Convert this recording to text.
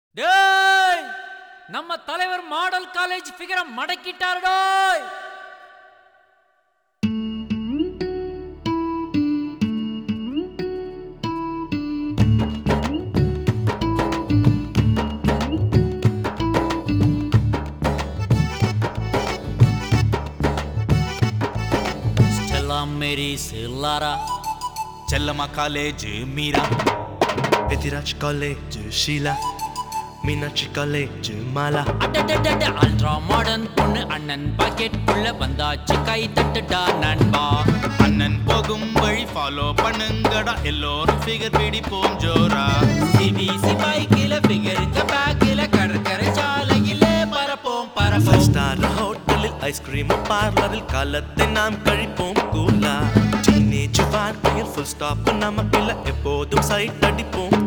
டேய் நம்ம தலைவர் மாடல் காலேஜ் ஃபிகரை மடக்கிட்டாரு டேய் ஸ்டெல்லா மேரி சில்லாரா Chellamma college Meera Petiraj College, Sheila. Meenakshi College, Mala. அடடடட அல்ட்ரா மாடர்ன் பொண்ணு அண்ணன் பாக்கெட் உள்ள வந்தாச்சு கை தட்டுடா நண்பா அண்ணன் போகும் வழி ஃபாலோ பண்ணுங்கடா எல்லோரும் ஃபிகர் பிடிப்போம் ஜோரா சிபிசி பைக்கில ஃபிகருங்க பேக்கில கடற்கரை சாலையில பரப்போம் Five பரப்போம் star ஹோட்டலில் ஐஸ்கிரீம் பார்லரில் காலத்தை நாம் கழிப்போம் கூலா டீனேஜ் வாழ்க்கையில் ஃபுல் ஸ்டாப் நமக்கில்ல எப்போதும் சைட் அடிப்போம்